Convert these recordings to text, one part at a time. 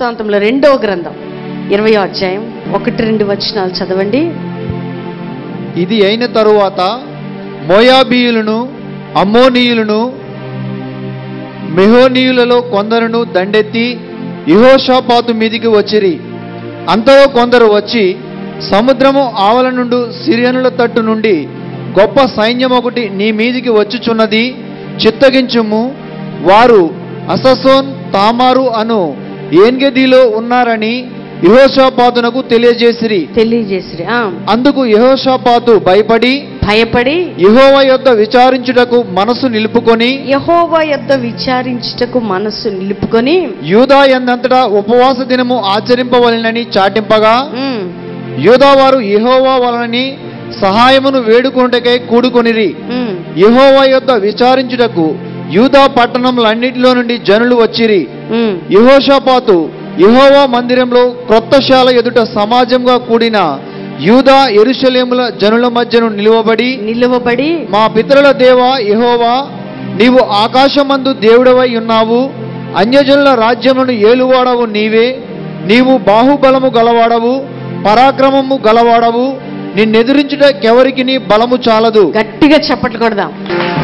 దినవృత్తాంతంలో రెండవ గ్రంథం ఇరవై అధ్యాయం ఒకటి రెండు వచనాలు చదవండి ఇది అయిన తరువాత మోయాబీయులను అమ్మోనీయులను మెహోనీయులలో కొందరును దండెత్తి యెహోషాపాతు మీదికి వచ్చిరి అంతలో కొందరు వచ్చి సముద్రము ఆవల నుండి సిరియనుల తట్టు నుండి గొప్ప సైన్యం ఒకటి నీ మీదికి వచ్చుచున్నది చిత్తగించుము వారు అససోన్ తామారు అను ఏన్గెదిలో ఉన్నారని యెహోషాపాతునకు తెలియజేసిరి తెలియజేసిరి ఆ, అందుకు యెహోషాపాతు భయపడి భయపడి యెహోవా యొద్ద విచారించుటకు మనసు నిలుపుకొని యహోవా యొద్ద విచారించుటకు మనస్సు నిలుపుకొని యూదా ఎందంతటా ఉపవాస దినము ఆచరింపవలెనని చాటింపగా ఉమ్, యూదావారు యెహోవా వలనని సహాయమును వేడుకొనుటకై కూడుకొనిరి ఉమ్, యెహోవా యొద్ద విచారించుటకు యూదా పట్టణములన్నిటిలో నుండి జనులు వచ్చిరి ఉమ్. యెహోషాపాతు యెహోవా మందిరంలో క్రొత్తశాల ఎదుట సమాజంగా కూడిన యూదా ఎరుషలేముల జనుల మధ్యను నిలువబడి నిలువబడి మా పితరుల దేవా యెహోవా నీవు ఆకాశమందు దేవుడవై ఉన్నావు అన్యజనుల రాజ్యమును ఏలువాడవు నీవే నీవు బాహుబలము గలవాడవు పరాక్రమము గలవాడవు నిన్నెదిరించుటకెవరికి నీ బలము చాలదు గట్టిగా చప్పట్లు కొడదాం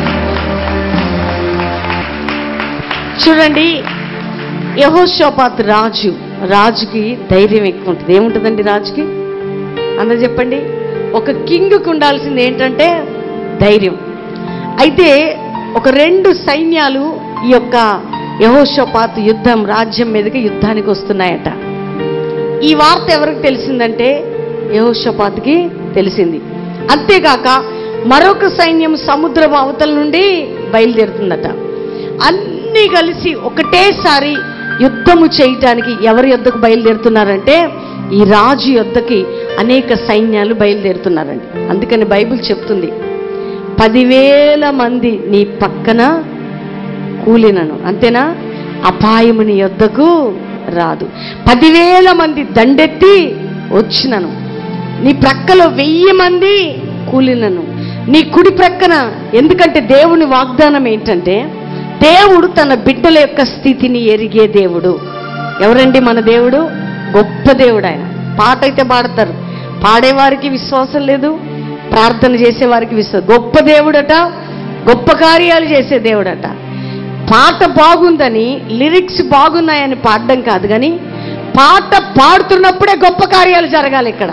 చూడండి యహోషోపాత్ రాజు రాజుకి ధైర్యం ఎక్కువ ఉంటుంది ఏముంటుందండి రాజుకి అందరు చెప్పండి ఒక కింగ్కి ఉండాల్సింది ఏంటంటే ధైర్యం అయితే ఒక రెండు సైన్యాలు ఈ యొక్క యహోషోపాత్ యుద్ధం రాజ్యం మీదకి యుద్ధానికి వస్తున్నాయట ఈ వార్త ఎవరికి తెలిసిందంటే యహోషపాత్కి తెలిసింది అంతేకాక మరొక సైన్యం సముద్రపు అవతల నుండి బయలుదేరుతుందట అన్నీ కలిసి ఒకటేసారి యుద్ధము చేయటానికి ఎవరి యొద్దకు బయలుదేరుతున్నారంటే ఈ రాజు యొద్దకి అనేక సైన్యాలు బయలుదేరుతున్నారండి అందుకని బైబిల్ చెప్తుంది పదివేల మంది నీ పక్కన కూలినను అంతేనా అపాయము నీ యొద్దకు రాదు పదివేల మంది దండెత్తి వచ్చినను నీ ప్రక్కలో వెయ్యి మంది కూలినను నీ కుడి ప్రక్కన ఎందుకంటే దేవుని వాగ్దానం ఏంటంటే దేవుడు తన బిడ్డల యొక్క స్థితిని ఎరిగే దేవుడు ఎవరండి మన దేవుడు గొప్ప దేవుడు ఆయన పాట అయితే పాడతారు పాడేవారికి విశ్వాసం లేదు ప్రార్థన చేసేవారికి విశ్వాసం గొప్ప దేవుడట గొప్ప కార్యాలు చేసే దేవుడట పాట బాగుందని లిరిక్స్ బాగున్నాయని పాడడం కాదు కానీ పాట పాడుతున్నప్పుడే గొప్ప కార్యాలు జరగాలి ఇక్కడ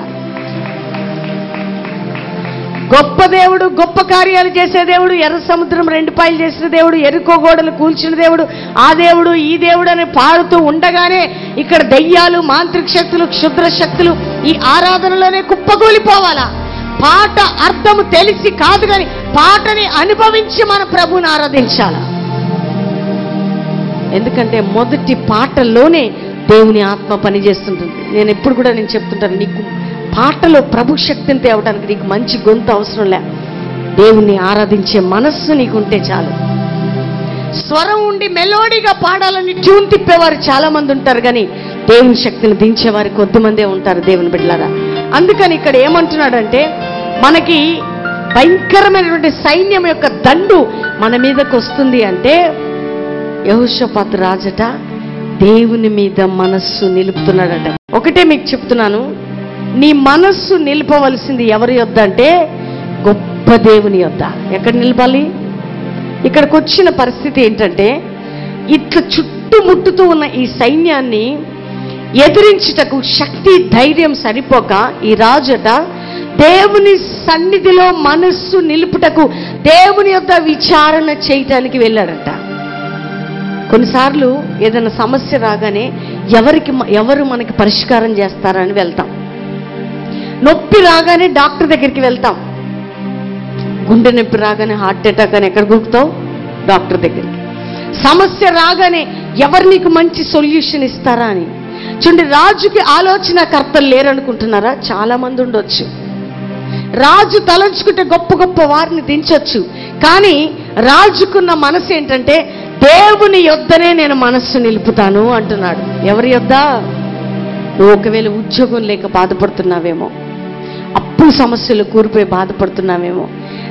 గొప్ప దేవుడు గొప్ప కార్యాలు చేసే దేవుడు ఎర్ర సముద్రం రెండు పాయలు చేసిన దేవుడు ఎరుకో గోడలు కూల్చిన దేవుడు ఆ దేవుడు ఈ దేవుడు అని పాడుతూ ఉండగానే ఇక్కడ దయ్యాలు మాంత్రిక శక్తులు క్షుద్ర శక్తులు ఈ ఆరాధనలోనే కుప్పకూలిపోవాలా పాట అర్థము తెలిసి కాదు కానీ పాటని అనుభవించి మన ప్రభుని ఆరాధించాలా ఎందుకంటే మొదటి పాటల్లోనే దేవుని ఆత్మ పనిచేస్తుంటుంది నేను ఎప్పుడు కూడా నేను చెప్తుంటాను నీకు పాటలో ప్రభు శక్తిని తేవడానికి నీకు మంచి గొంతు అవసరం లే దేవుణ్ణి ఆరాధించే మనస్సు నీకుంటే చాలు స్వరం ఉండి మెలోడీగా పాడాలని ట్యూన్ తిప్పేవారు చాలా మంది ఉంటారు కానీ దేవుని శక్తిని దించేవారు కొద్దిమందే ఉంటారు దేవుని బిడ్డలారా అందుకని ఇక్కడ ఏమంటున్నాడంటే మనకి భయంకరమైనటువంటి సైన్యం యొక్క దండు మన మీదకి వస్తుంది అంటే యహోషపాత్ రాజట దేవుని మీద మనస్సు నిలుపుతున్నాడట ఒకటే మీకు చెప్తున్నాను నీ మనస్సు నిలపవలసింది ఎవరి యొద్ద అంటే గొప్ప దేవుని యొద్ద ఎక్కడ నిలపాలి ఇక్కడికి వచ్చిన పరిస్థితి ఏంటంటే ఇట్లా చుట్టుముట్టుతూ ఉన్న ఈ సైన్యాన్ని ఎదిరించుటకు శక్తి ధైర్యం సరిపోక ఈ రాజట దేవుని సన్నిధిలో మనస్సు నిలుపుటకు దేవుని యొక్క విచారణ చేయటానికి వెళ్ళాడట కొన్నిసార్లు ఏదైనా సమస్య రాగానే ఎవరికి మ- ఎవరు మనకి పరిష్కారం చేస్తారని వెళ్తాం నొప్పి రాగానే డాక్టర్ దగ్గరికి వెళ్తాం గుండె నొప్పి రాగానే హార్ట్ అటాక్ అని ఎక్కడ గురుకుతావు డాక్టర్ దగ్గరికి సమస్య రాగానే ఎవరు నీకు మంచి సొల్యూషన్ ఇస్తారా అని చూడండి రాజుకి ఆలోచన కర్తలు లేరనుకుంటున్నారా చాలా మంది ఉండొచ్చు రాజు తలంచుకుంటే గొప్ప గొప్ప వారిని దించొచ్చు కానీ రాజుకున్న మనసు ఏంటంటే దేవుని యొద్దనే నేను మనస్సు నిలుపుతాను అంటున్నాడు ఎవరి యొద్ద నువ్వు ఒకవేళ ఉద్యోగం లేక బాధపడుతున్నావేమో అప్పు సమస్యలు కూరిపోయి బాధపడుతున్నావేమో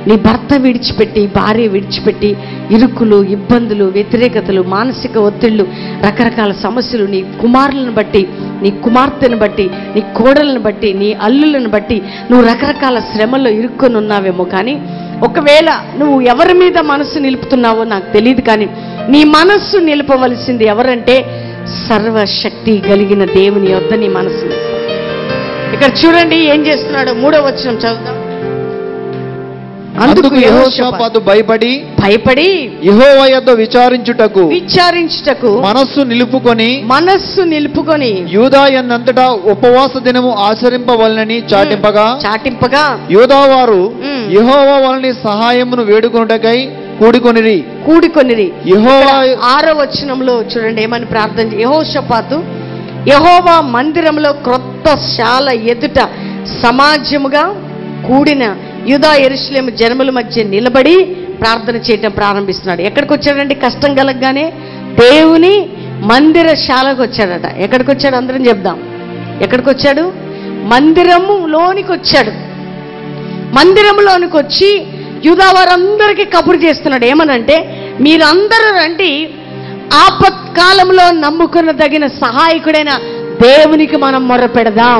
నీ భర్త విడిచిపెట్టి భార్య విడిచిపెట్టి ఇరుకులు ఇబ్బందులు వ్యతిరేకతలు మానసిక ఒత్తిళ్లు రకరకాల సమస్యలు నీ కుమారులను బట్టి నీ కుమార్తెను బట్టి నీ కోడలను బట్టి నీ అల్లులను బట్టి నువ్వు రకరకాల శ్రమల్లో ఇరుక్కొని ఉన్నావేమో కానీ ఒకవేళ నువ్వు ఎవరి మీద మనసు నిలుపుతున్నావో నాకు తెలియదు కానీ నీ మనస్సు నిలపవలసింది ఎవరంటే సర్వశక్తి కలిగిన దేవుని యొద్ద నీ మనసు ఇక్కడ చూడండి ఏం చేస్తున్నాడు మూడో వచనం చదువుదాం అందుకు యెహోషాపాతు యెహోషాపాతు భయపడి భయపడి యెహోవా యొద్ద విచారించుటకు విచారించుటకు మనస్సు నిలుపుకొని మనస్సు నిలుపుకొని యూదా ఎందంతటా ఉపవాస దినము ఆచరింపవలనని చాటింపగా చాటింపగా యూదా వారు మ్మ్. యెహోవా వలని సహాయమును వేడుకొనుటకై కూడుకొనిరి కూడుకొనిరి యెహోవా ఆరో వచనంలో చూడండి ఏమని ప్రార్థన యహోషపాతు యహోవా మందిరంలో క్రొత్త శాల ఎదుట సమాజముగా కూడిన యుధా ఎరుషులేము జనముల మధ్య నిలబడి ప్రార్థన చేయటం ప్రారంభిస్తున్నాడు ఎక్కడికి వచ్చాడండి కష్టం కలగగానే దేవుని మందిర శాలకు వచ్చాడట ఎక్కడికి వచ్చాడు అందరం చెప్దాం ఎక్కడికి వచ్చాడు మందిరములోనికి వచ్చాడు మందిరంలోనికి వచ్చి యూదా వారందరికీ కబురు చేస్తున్నాడు ఏమనంటే మీరందరూ రండి ఆపత్కాలంలో నమ్ముకున్న తగిన సహాయకుడైన దేవునికి మనం మొర్ర పెడదాం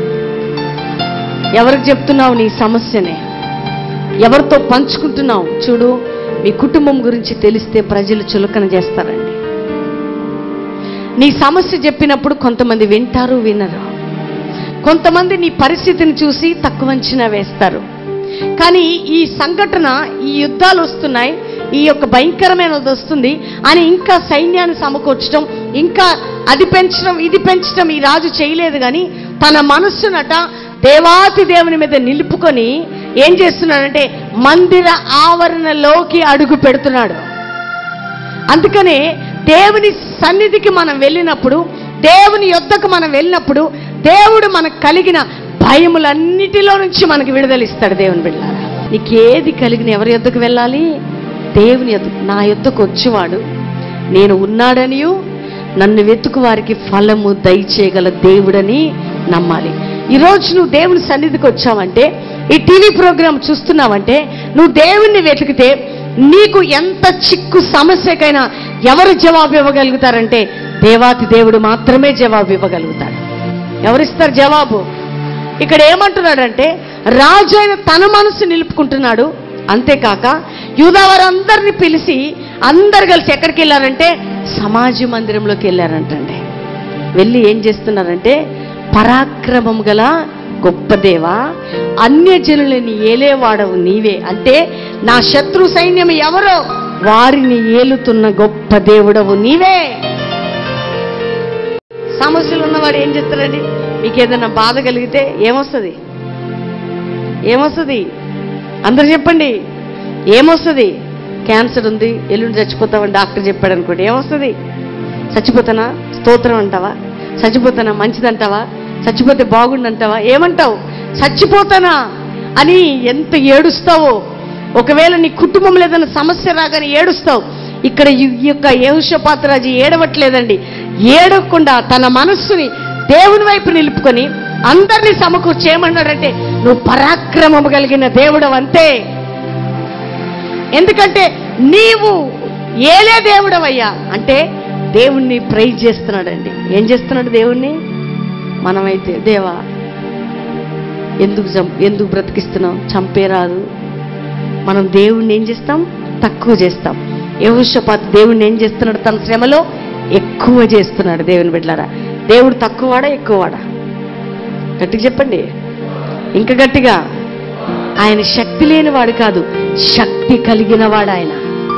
ఎవరికి చెప్తున్నావు నీ సమస్యనే ఎవరితో పంచుకుంటున్నావు చూడు మీ కుటుంబం గురించి తెలిస్తే ప్రజలు చులకన చేస్తారండి నీ సమస్య చెప్పినప్పుడు కొంతమంది వింటారు వినరు కొంతమంది నీ పరిస్థితిని చూసి తక్కువ అంచనా వేస్తారు కానీ ఈ సంఘటన ఈ యుద్ధాలు వస్తున్నాయి ఈ యొక్క భయంకరమైనది వస్తుంది అని ఇంకా సైన్యాన్ని సమకూర్చడం ఇంకా అది పెంచడం ఇది పెంచడం ఈ రాజు చేయలేదు కానీ తన మనస్సునట దేవాతి దేవుని మీద నిలుపుకొని ఏం చేస్తున్నాడంటే మందిర ఆవరణలోకి అడుగు పెడుతున్నాడు అందుకనే దేవుని సన్నిధికి మనం వెళ్ళినప్పుడు దేవుని యొద్దకు మనం వెళ్ళినప్పుడు దేవుడు మనకు కలిగిన భయములన్నిటిలో నుంచి మనకి విడుదలిస్తాడు దేవుని బిడ్డారా నీకు ఏది కలిగిన ఎవరి యొద్దకు వెళ్ళాలి దేవుని యొద్ద నా యొద్దకు వచ్చేవాడు నేను ఉన్నాడనియు నన్ను వెతుకు వారికి ఫలము దయచేయగల దేవుడని నమ్మాలి ఈరోజు నువ్వు దేవుని సన్నిధికి వచ్చావంటే ఈ టీవీ ప్రోగ్రాం చూస్తున్నావంటే నువ్వు దేవుణ్ణి వెతికితే నీకు ఎంత చిక్కు సమస్యకైనా ఎవరు జవాబు ఇవ్వగలుగుతారంటే దేవాతి దేవుడు మాత్రమే జవాబు ఇవ్వగలుగుతాడు ఎవరిస్తారు జవాబు ఇక్కడ ఏమంటున్నాడంటే రాజు అయిన తన మనసు నిలుపుకుంటున్నాడు అంతేకాక యూదావారందరిని పిలిచి అందరు కలిసి ఎక్కడికి వెళ్ళారంటే సమాజ మందిరంలోకి వెళ్ళారంటండి వెళ్ళి ఏం చేస్తున్నారంటే పరాక్రమం గల గొప్ప దేవా అన్యజనులని ఏలేవాడవు నీవే అంటే నా శత్రు సైన్యం ఎవరో వారిని ఏలుతున్న గొప్ప దేవుడవు నీవే సమస్యలు ఉన్నవాడు ఏం చేస్తాడండి మీకు ఏదైనా బాధ కలిగితే ఏమొస్తుంది ఏమొస్తుంది అందరు చెప్పండి ఏమొస్తుంది క్యాన్సర్ ఉంది ఎల్లుండి చచ్చిపోతావని డాక్టర్ చెప్పాడు అనుకోండి ఏమొస్తుంది చచ్చిపోతానా స్తోత్రం అంటావా చచ్చిపోతానా మంచిదంటావా చచ్చిపోతే బాగుండంటావా ఏమంటావు చచ్చిపోతానా అని ఎంత ఏడుస్తావో ఒకవేళ నీ కుటుంబంలో ఏదైనా సమస్య రాగానే ఏడుస్తావు ఇక్కడ ఈ ఈ యొక్క యహోషపాత్రాజు ఏడవట్లేదండి ఏడవకుండా తన మనస్సుని దేవుని వైపు నిలుపుకొని అందరినీ సమకూర్చి ఏమన్నాడంటే నువ్వు పరాక్రమము కలిగిన దేవుడు అంతే ఎందుకంటే నీవు ఏలే దేవుడవయ్యా అంటే దేవుణ్ణి ప్రైజ్ చేస్తున్నాడండి ఏం చేస్తున్నాడు దేవుణ్ణి మనమైతే దేవా ఎందుకు చం ఎందుకు బ్రతికిస్తున్నాం చంపేరాదు మనం దేవుణ్ణి ఏం చేస్తాం తక్కువ చేస్తాం యహోషపాత్ దేవుణ్ణి ఏం చేస్తున్నాడు తన శ్రమలో ఎక్కువ చేస్తున్నాడు దేవుని బిడ్డలారా దేవుడు తక్కువవాడా ఎక్కువవాడా గట్టిగా చెప్పండి ఇంకా గట్టిగా ఆయన శక్తి లేనివాడు కాదు శక్తి కలిగిన వాడు ఆయన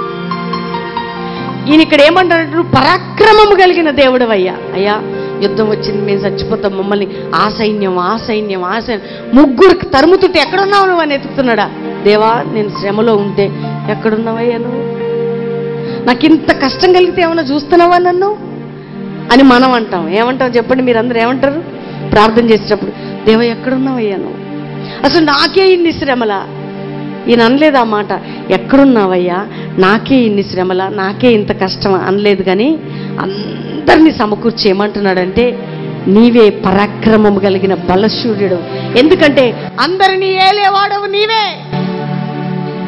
ఈయన ఇక్కడ ఏమంటాడు నువ్వు పరాక్రమము కలిగిన దేవుడు అయ్యా అయ్యా యుద్ధం వచ్చింది మేము చచ్చిపోతాం మమ్మల్ని ఆ సైన్యం ఆ సైన్యం ఆ సైన్యం ముగ్గురికి తరుముతుంటే ఎక్కడున్నావు నువ్వు అని ఎత్తుతున్నాడా దేవా నేను శ్రమలో ఉంటే ఎక్కడున్నావయ్యా నువ్వు నాకు ఇంత కష్టం కలిగితే ఏమన్నా చూస్తున్నావా నన్ను అని మనం అంటాం ఏమంటాం చెప్పండి మీరందరూ ఏమంటారు ప్రార్థన చేసేటప్పుడు దేవ ఎక్కడున్నావయ్యా నువ్వు అసలు నాకే ఇన్ని శ్రమలా ఈయన అనలేదు ఆ మాట ఎక్కడున్నావయ్యా నాకే ఇన్ని శ్రమల నాకే ఇంత కష్టం అనలేదు కానీ అందరినీ సమకూర్చి ఏమంటున్నాడంటే నీవే పరాక్రమము కలిగిన బలశూర్యుడు ఎందుకంటే అందరినీ ఏలేవాడవు నీవే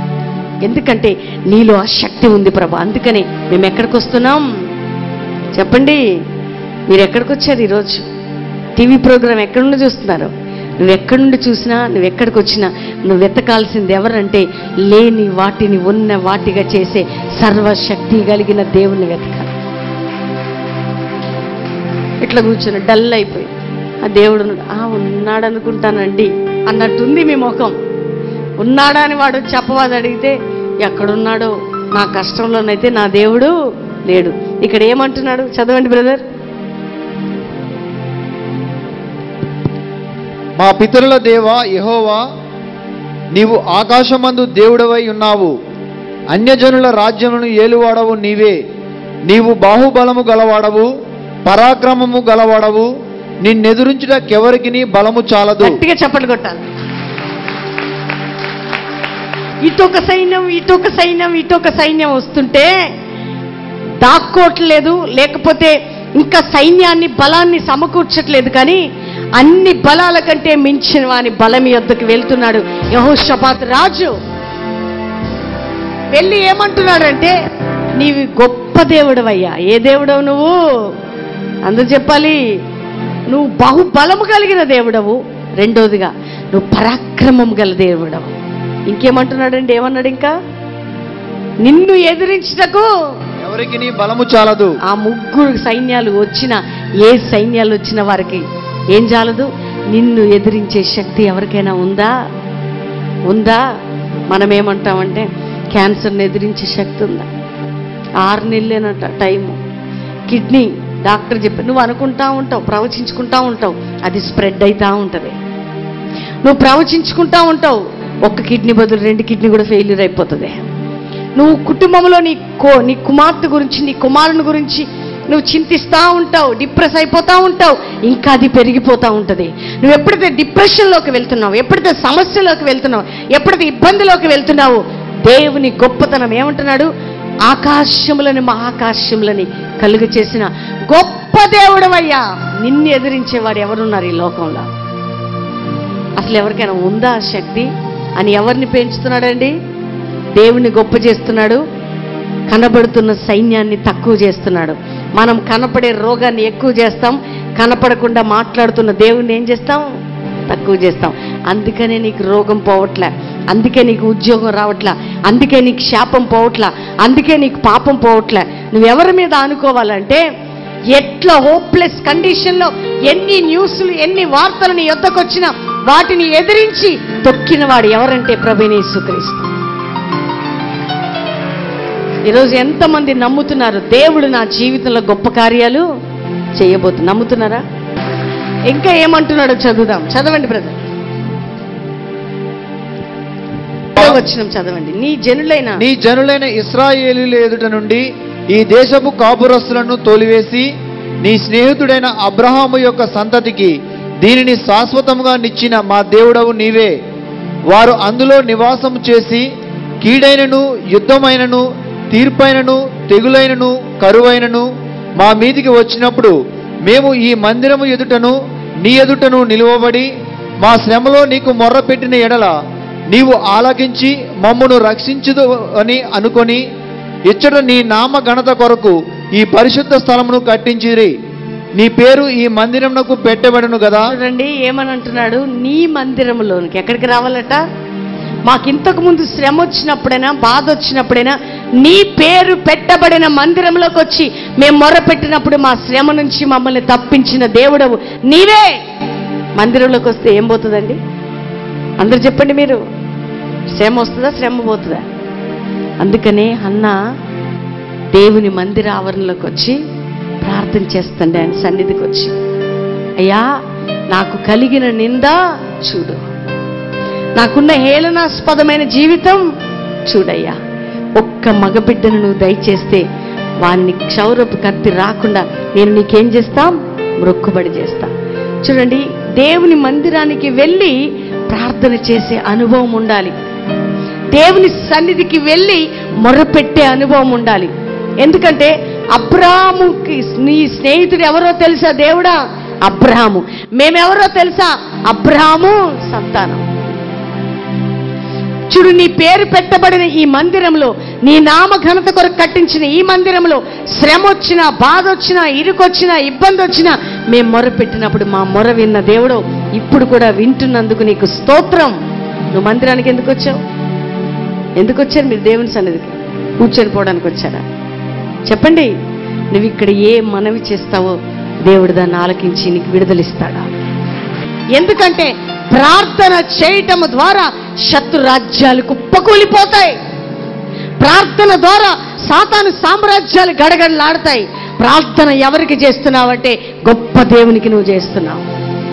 ఎందుకంటే నీలో ఆ శక్తి ఉంది ప్రభు అందుకని మేము ఎక్కడికి వస్తున్నాం చెప్పండి మీరు ఎక్కడికి వచ్చారు ఈరోజు టీవీ ప్రోగ్రామ్ ఎక్కడి నుండి చూస్తున్నారు నువ్వు ఎక్కడి నుండి చూసినా నువ్వు ఎక్కడికి వచ్చినా నువ్వు వెతకాల్సింది ఎవరంటే లేని వాటిని ఉన్న వాటిగా చేసే సర్వశక్తి కలిగిన దేవుని వెతకాలి ఇట్లా కూర్చుని డల్ అయిపోయి ఆ దేవుడు ఉన్నాడు. ఆ ఉన్నాడు అనుకుంటానండి అన్నట్టుంది మీ ముఖం ఉన్నాడా అని వాడు చెప్పవాది అడిగితే ఎక్కడున్నాడో నా కష్టంలోనైతే నా దేవుడు లేడు ఇక్కడ ఏమంటున్నాడు చదవండి బ్రదర్ మా పితరుల దేవా యెహోవా నీవు ఆకాశమందు దేవుడవై ఉన్నావు అన్యజనుల రాజ్యమును ఏలువాడవు నీవే నీవు బాహుబలము గలవాడవు పరాక్రమము గలవాడవు నిన్నెదురించుటకెవరికి బలము చాలదు గట్టిగా చప్పట్లు కొట్టాలి ఇటొక సైన్యం ఇటొక సైన్యం ఇటొక సైన్యం వస్తుంటే దాక్కోవట్లేదు లేకపోతే ఇంకా సైన్యాన్ని బలాన్ని సమకూర్చట్లేదు కానీ అన్ని బలాల కంటే మించిన వాని బలం యొద్దకు వెళ్తున్నాడు యహోషపాత్ రాజు వెళ్ళి ఏమంటున్నాడంటే నీవి గొప్ప దేవుడవయ్యా ఏ దేవుడవు నువ్వు అందరూ చెప్పాలి నువ్వు బహుబలము కలిగిన దేవుడవు రెండోదిగా నువ్వు పరాక్రమం గల దేవుడవు ఇంకేమంటున్నాడండి ఏమన్నాడు ఇంకా నిన్ను ఎదిరించటకు ఎవరికి బలము చాలదు ఆ ముగ్గురు సైన్యాలు వచ్చిన ఏ సైన్యాలు వచ్చిన వారికి ఏం చాలదు నిన్ను ఎదిరించే శక్తి ఎవరికైనా ఉందా ఉందా మనం ఏమంటామంటే క్యాన్సర్ని ఎదిరించే శక్తి ఉందా ఆరు నెలలేనట టైము కిడ్నీ డాక్టర్ చెప్పి నువ్వు అనుకుంటా ఉంటావు ప్రవచించుకుంటా ఉంటావు అది స్ప్రెడ్ అవుతా ఉంటుంది నువ్వు ప్రవచించుకుంటా ఉంటావు ఒక్క కిడ్నీ బదులు రెండు కిడ్నీ కూడా ఫెయిల్యూర్ అయిపోతుంది నువ్వు కుటుంబంలో నీ కో నీ కుమార్తె గురించి నీ కుమారుని గురించి నువ్వు చింతిస్తూ ఉంటావు డిప్రెస్ అయిపోతూ ఉంటావు ఇంకా అది పెరిగిపోతూ ఉంటుంది నువ్వు ఎప్పుడైతే డిప్రెషన్లోకి వెళ్తున్నావు ఎప్పుడైతే సమస్యలోకి వెళ్తున్నావు ఎప్పుడైతే ఇబ్బందిలోకి వెళ్తున్నావు దేవుని గొప్పతనం ఏమంటున్నాడు ఆకాశములని మహాకాశములని కలుగు చేసిన గొప్ప దేవుడవయ్యా నిన్ను ఎదిరించేవాడు ఎవరున్నారు ఈ లోకంలో అసలు ఎవరికైనా ఉందా ఆ శక్తి అని ఎవరిని పెంచుతున్నాడండి దేవుణ్ణి గొప్ప చేస్తున్నాడు కనబడుతున్న సైన్యాన్ని తక్కువ చేస్తున్నాడు మనం కనపడే రోగాన్ని ఎక్కువ చేస్తాం కనపడకుండా మాట్లాడుతున్న దేవుణ్ణి ఏం చేస్తాం తక్కువ చేస్తాం అందుకనే నీకు రోగం పోవట్లే అందుకే నీకు ఉద్యోగం రావట్లా అందుకే నీకు శాపం పోవట్లా అందుకే నీకు పాపం పోవట్లే నువ్వెవరి మీద అనుకోవాలంటే ఎట్లా హోప్లెస్ కండిషన్లో ఎన్ని న్యూస్లు ఎన్ని వార్తలు నీ యొద్దకు వచ్చినా వాటిని ఎదిరించి తొక్కినవాడు ఎవరంటే ప్రభేనేసుక్రీస్తు ఈరోజు ఎంతమంది నమ్ముతున్నారు దేవుడు నా జీవితంలో గొప్ప కార్యాలు చేయబోతు నమ్ముతున్నారా ఇంకా ఏమంటున్నాడో చదువుదాం చదవండి బ్రదర్ వచ్చిన చదవండి నీ జనులైన నీ జనులైన ఇస్రాయేలీల ఎదుట నుండి ఈ దేశపు కాపురస్తులను తోలివేసి నీ స్నేహితుడైన అబ్రహాము యొక్క సంతతికి దీనిని శాశ్వతముగా నిచ్చిన మా దేవుడవు నీవే వారు అందులో నివాసము చేసి కీడైనను యుద్ధమైనను తీర్పైనను తెగులైనను కరువైనను మా మీదికి వచ్చినప్పుడు మేము ఈ మందిరము ఎదుటను నీ ఎదుటను నిలువబడి మా శ్రమలో నీకు మొర్ర పెట్టిన ఎడల నీవు ఆలకించి మమ్మను రక్షించుదు అని అనుకొని ఇచ్చట నీ నామ ఘనత కొరకు ఈ పరిశుద్ధ స్థలమును కట్టించిరి నీ పేరు ఈ మందిరమునకు పెట్టబడను కదా చూడండి ఏమని అంటున్నాడు నీ మందిరములోనికి ఎక్కడికి రావాలట మాకింతకు ముందు శ్రమ వచ్చినప్పుడైనా బాధ వచ్చినప్పుడైనా నీ పేరు పెట్టబడిన మందిరంలోకి వచ్చి మేము మొర్ర పెట్టినప్పుడు మా శ్రమ నుంచి మమ్మల్ని తప్పించిన దేవుడవు నీవే మందిరంలోకి వస్తే ఏం పోతుందండి అందరు చెప్పండి మీరు శ్రమ వస్తుందా శ్రమ పోతుందా అందుకనే అన్న దేవుని మందిర ఆవరణలోకి వచ్చి ప్రార్థన చేస్తండి ఆయన సన్నిధికి వచ్చి అయ్యా నాకు కలిగిన నింద చూడు నాకున్న హేళనాస్పదమైన జీవితం చూడయ్యా ఒక్క మగబిడ్డను నువ్వు దయచేస్తే వారిని క్షౌరపు కత్తి రాకుండా నేను నీకేం చేస్తాం మొక్కుబడి చేస్తా చూడండి దేవుని మందిరానికి వెళ్ళి ప్రార్థన చేసే అనుభవం ఉండాలి దేవుని సన్నిధికి వెళ్ళి మొర్రపెట్టే అనుభవం ఉండాలి ఎందుకంటే అబ్రాహాముకి నీ స్నేహితుడు ఎవరో తెలుసా దేవుడా అబ్రహాము మేమెవరో తెలుసా అబ్రహాము సంతానం చూడు నీ పేరు పెట్టబడిన ఈ మందిరంలో నీ నామ ఘనత కొరకు కట్టించిన ఈ మందిరంలో శ్రమ వచ్చినా బాధ వచ్చినా ఇరుకొచ్చినా ఇబ్బంది వచ్చినా మేము మొర పెట్టినప్పుడు మా మొర విన్న దేవుడు ఇప్పుడు కూడా వింటున్నందుకు నీకు స్తోత్రం నువ్వు మందిరానికి ఎందుకు వచ్చావు ఎందుకు వచ్చారు మీరు దేవుని సన్నిధికి కూర్చొని పోవడానికి వచ్చారా చెప్పండి నువ్వు ఇక్కడ ఏ మనవి చేస్తావో దేవుడు దాన్ని ఆలకించి నీకు విడుదలిస్తాడా ఎందుకంటే ప్రార్థన చేయటం ద్వారా శత్రు రాజ్యాలు కుప్పకూలిపోతాయి ప్రార్థన ద్వారా సాతాను సామ్రాజ్యాలు గడగడలాడతాయి ప్రార్థన ఎవరికి చేస్తున్నావంటే గొప్ప దేవునికి నువ్వు చేస్తున్నావు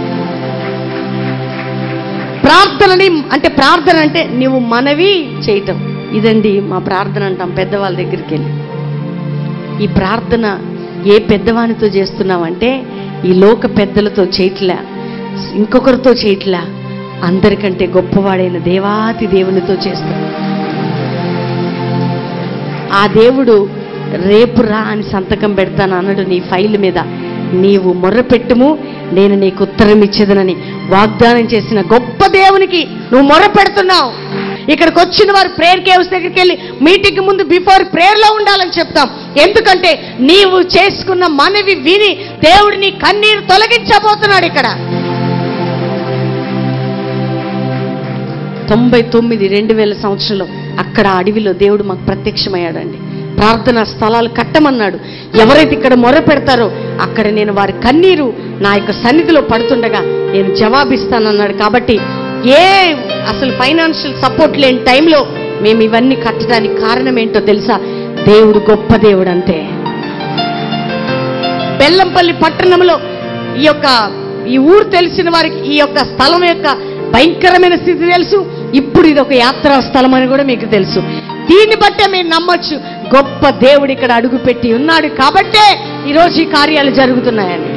ప్రార్థనని అంటే ప్రార్థన అంటే నువ్వు మనవి చేయటం ఇదండి మా ప్రార్థన అంటాం పెద్దవాళ్ళ దగ్గరికి వెళ్ళి ఈ ప్రార్థన ఏ పెద్దవానితో చేస్తున్నావంటే ఈ లోక పెద్దలతో చేయట్లా ఇంకొకరితో చేయట్లా అందరికంటే గొప్పవాడైన దేవాతి దేవునితో చేస్తాం ఆ దేవుడు రేపు రా అని సంతకం పెడతాను అన్నాడు నీ ఫైల్ మీద నీవు మొర్రపెట్టుము నేను నీకు ఉత్తరం ఇచ్చేదనని వాగ్దానం చేసిన గొప్ప దేవునికి నువ్వు మొర్ర పెడుతున్నావు ఇక్కడికి వచ్చిన వారు ప్రేయర్ కేవ్స్ దగ్గరికి వెళ్ళి మీటింగ్ ముందు బిఫోర్ ప్రేయర్లో ఉండాలని చెప్తాం ఎందుకంటే నీవు చేసుకున్న మనవి విని దేవుడు నీ కన్నీరు తొలగించబోతున్నాడు ఇక్కడ తొంభై తొమ్మిది రెండు వేల సంవత్సరంలో అక్కడ ఆ అడవిలో దేవుడు మాకు ప్రత్యక్షమయ్యాడండి ప్రార్థనా స్థలాలు కట్టమన్నాడు ఎవరైతే ఇక్కడ మొర పెడతారో అక్కడ నేను వారి కన్నీరు నా యొక్క సన్నిధిలో పడుతుండగా నేను జవాబిస్తానన్నాడు కాబట్టి ఏ అసలు ఫైనాన్షియల్ సపోర్ట్ లేని టైంలో మేము ఇవన్నీ కట్టడానికి కారణం ఏంటో తెలుసా దేవుడు గొప్ప దేవుడు అంతే బెల్లంపల్లి పట్టణంలో ఈ యొక్క ఈ ఊరు తెలిసిన వారికి ఈ యొక్క స్థలం యొక్క భయంకరమైన స్థితి తెలుసు ఇప్పుడు ఇది ఒక యాత్రా స్థలం అని కూడా మీకు తెలుసు దీన్ని బట్టే మీరు నమ్మొచ్చు గొప్ప దేవుడు ఇక్కడ అడుగు పెట్టి ఉన్నాడు కాబట్టే ఈరోజు ఈ కార్యాలు జరుగుతున్నాయని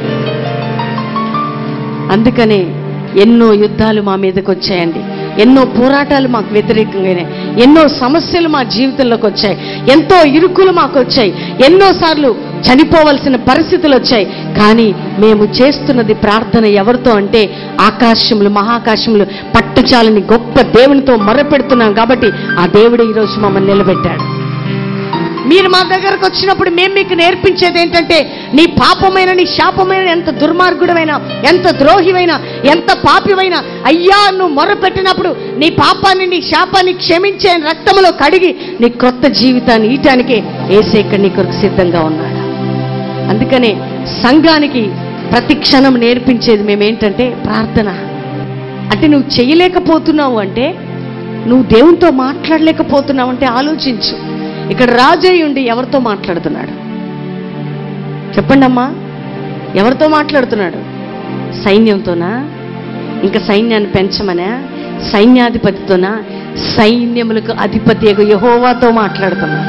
అందుకనే ఎన్నో యుద్ధాలు మా మీదకి వచ్చాయండి ఎన్నో పోరాటాలు మాకు వ్యతిరేకంగానే ఎన్నో సమస్యలు మా జీవితంలోకి వచ్చాయి ఎంతో ఇరుకులు మాకు వచ్చాయి ఎన్నోసార్లు చనిపోవలసిన పరిస్థితులు వచ్చాయి కానీ మేము చేస్తున్నది ప్రార్థన ఎవరితో అంటే ఆకాశములు మహాకాశములు పట్టుచాలని గొప్ప దేవునితో మొరపెడుతున్నాం కాబట్టి ఆ దేవుడు ఈరోజు మమ్మల్ని నిలబెట్టాడు మీరు మా దగ్గరకు వచ్చినప్పుడు మేము మీకు నేర్పించేది ఏంటంటే నీ పాపమైన నీ శాపమైన ఎంత దుర్మార్గుడమైనా ఎంత ద్రోహివైనా ఎంత పాపివైనా అయ్యా నువ్వు మొరపెట్టినప్పుడు నీ పాపాన్ని నీ శాపాన్ని క్షమించే రక్తంలో కడిగి నీ క్రొత్త జీవితాన్ని ఈయటానికే ఏసే ఇక్కడ నీ కొరకు సిద్ధంగా ఉన్నాడు అందుకనే సంఘానికి ప్రతి క్షణం నేర్పించేది మేమేంటంటే ప్రార్థన అంటే నువ్వు చేయలేకపోతున్నావు అంటే నువ్వు దేవునితో మాట్లాడలేకపోతున్నావు అంటే ఆలోచించు ఇక్కడ రాజయ్య ఉండి ఎవరితో మాట్లాడుతున్నాడు చెప్పండి అమ్మా ఎవరితో మాట్లాడుతున్నాడు సైన్యంతోనా ఇంకా సైన్యాన్ని పెంచమనా సైన్యాధిపతితోనా సైన్యములకు అధిపతి యహోవాతో మాట్లాడుతున్నాడు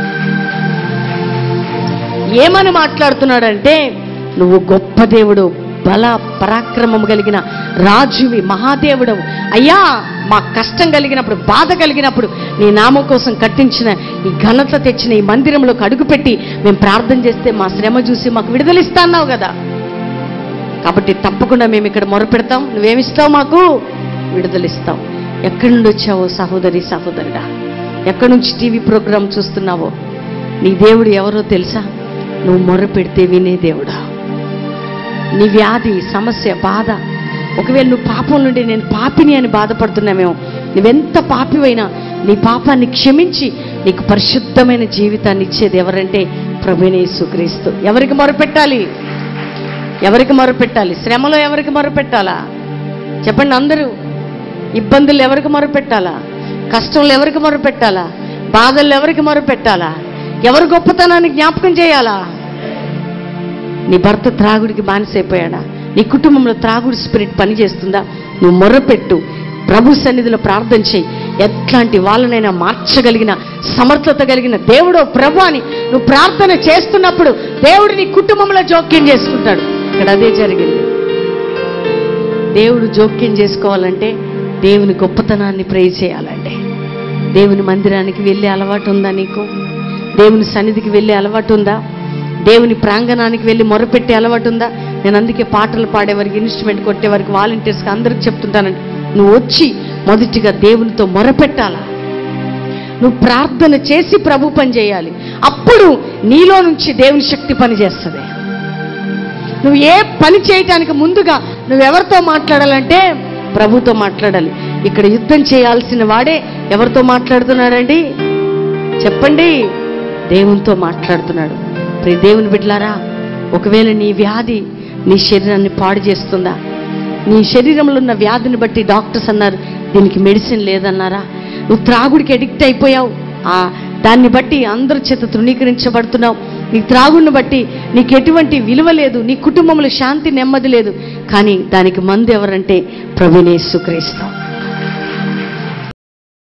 ఏమని మాట్లాడుతున్నాడంటే నువ్వు గొప్ప దేవుడు బల పరాక్రమం కలిగిన రాజువి మహాదేవుడవు అయ్యా మా కష్టం కలిగినప్పుడు బాధ కలిగినప్పుడు నీ నామం కోసం కట్టించిన ఈ ఘనత తెచ్చిన ఈ మందిరంలోకి అడుగుపెట్టి మేము ప్రార్థన చేస్తే మా శ్రమ చూసి మాకు విడుదలిస్తా అన్నావు కదా కాబట్టి తప్పకుండా మేము ఇక్కడ మొరపెడతాం నువ్వేమిస్తావు మాకు విడుదలిస్తావు ఎక్కడి నుండి వచ్చావో సహోదరి సహోదరుడా ఎక్కడి నుంచి టీవీ ప్రోగ్రాం చూస్తున్నావో నీ దేవుడు ఎవరో తెలుసా నువ్వు మొర్ర పెడితే వినే దేవుడా నీ వ్యాధి సమస్య బాధ ఒకవేళ నువ్వు పాపం నుండి నేను పాపిని అని బాధపడుతున్నామేమో నువ్వెంత పాపివైనా నీ పాపాన్ని క్షమించి నీకు పరిశుద్ధమైన జీవితాన్ని ఇచ్చేది ఎవరంటే ప్రభునే సుక్రీస్తు ఎవరికి మొరపెట్టాలి ఎవరికి మొరపెట్టాలి శ్రమలో ఎవరికి మొరపెట్టాలా చెప్పండి అందరూ ఇబ్బందులు ఎవరికి మొరపెట్టాలా కష్టంలో ఎవరికి మొరపెట్టాలా బాధలు ఎవరికి మొరపెట్టాలా ఎవరి గొప్పతనాన్ని జ్ఞాపకం చేయాలా నీ భర్త త్రాగుడికి బానిసైపోయాడా నీ కుటుంబంలో త్రాగుడు స్పిరిట్ పనిచేస్తుందా నువ్వు మొర్రపెట్టు ప్రభు సన్నిధిలో ప్రార్థన చేయి ఎట్లాంటి వాళ్ళనైనా మార్చగలిగిన సమర్థత కలిగిన దేవుడో ప్రభు అని నువ్వు ప్రార్థన చేస్తున్నప్పుడు దేవుడు నీ కుటుంబంలో జోక్యం చేసుకుంటాడు ఇక్కడ అదే జరిగింది దేవుడు జోక్యం చేసుకోవాలంటే దేవుని గొప్పతనాన్ని ప్రే చేయాలంటే దేవుని మందిరానికి వెళ్ళే అలవాటు ఉందా నీకు దేవుని సన్నిధికి వెళ్ళే అలవాటు ఉందా దేవుని ప్రాంగణానికి వెళ్ళి మొరపెట్టే అలవాటు ఉందా నేను అందుకే పాటలు పాడేవారికి ఇన్స్ట్రుమెంట్ కొట్టేవారికి వాలంటీర్స్కి అందరికి చెప్తుంటానండి నువ్వు వచ్చి మొదటిగా దేవునితో మొరపెట్టాలా నువ్వు ప్రార్థన చేసి ప్రభు పని చేయాలి అప్పుడు నీలో నుంచి దేవుని శక్తి పని చేస్తుంది నువ్వు ఏ పని చేయటానికి ముందుగా నువ్వెవరితో మాట్లాడాలంటే ప్రభుతో మాట్లాడాలి ఇక్కడ యుద్ధం చేయాల్సిన వాడే ఎవరితో మాట్లాడుతున్నాడండి చెప్పండి దేవునితో మాట్లాడుతున్నాడు ప్రియ దేవుని బిడ్డలారా ఒకవేళ నీ వ్యాధి నీ శరీరాన్ని పాడు చేస్తుందా నీ శరీరంలో ఉన్న వ్యాధిని బట్టి డాక్టర్స్ అన్నారు దీనికి మెడిసిన్ లేదన్నారా నువ్వు త్రాగుడికి అడిక్ట్ అయిపోయావు ఆ దాన్ని బట్టి అందరి చేత తృణీకరించబడుతున్నావు నీ త్రాగుడిని బట్టి నీకు ఎటువంటి విలువ లేదు నీ కుటుంబంలో శాంతి నెమ్మది లేదు కానీ దానికి మందు ఎవరంటే ప్రభునేసు క్రీస్తు